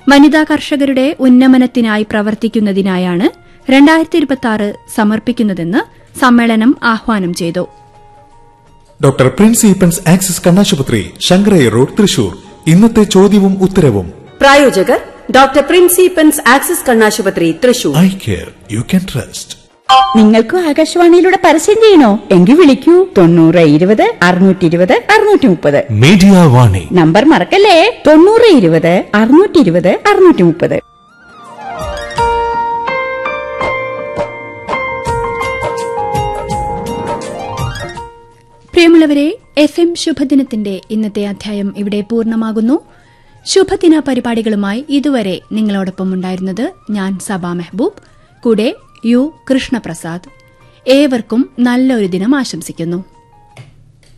വനിതാ കർഷകരുടെ ഉന്നമനത്തിനായി പ്രവർത്തിക്കുന്നതിനായാണ് രണ്ടായിരത്തി ഇരുപത്തി സമർപ്പിക്കുന്നതെന്ന് സമ്മേളനം ആഹ്വാനം ചെയ്തു ഡോക്ടർ പ്രിൻസ് ഈപ്പൻസ് ആക്സിസ് കണ്ണാശുപത്രി ശങ്കരയ റോഡ് തൃശൂർ ഇന്നത്തെ ചോദ്യവും ഉത്തരവും പ്രായോജകർ ഡോക്ടർ പ്രിൻസിപ്പൻസ് ആക്സിസ് കണ്ണാശുപത്രി Thrissur eye care you can trust നിങ്ങൾക്കും ആകാശവാണിയിലൂടെ പരസ്യം ചെയ്യണോ എങ്കിൽ വിളിക്കൂ തൊണ്ണൂറ് ഇരുപത് അറുന്നൂറ്റി ഇരുപത് അറുന്നൂറ്റി മുപ്പത് മീഡിയ വാണി നമ്പർ മറക്കല്ലേ തൊണ്ണൂറ് ഇരുപത് അറുന്നൂറ്റി ഇരുപത് അറുന്നൂറ്റി മുപ്പത് പ്രിയമുള്ളവരെ എഫ് എം ശുഭദിനത്തിന്റെ ഇന്നത്തെ അധ്യായം ഇവിടെ പൂർണ്ണമാകുന്നു ശുഭദിന പരിപാടികളുമായി ഇതുവരെ നിങ്ങളോടൊപ്പം ഉണ്ടായിരുന്നത് ഞാൻ സബാ മെഹബൂബ് കൂടെ യു കൃഷ്ണപ്രസാദ് ഏവർക്കും നല്ലൊരു ദിനം ആശംസിക്കുന്നു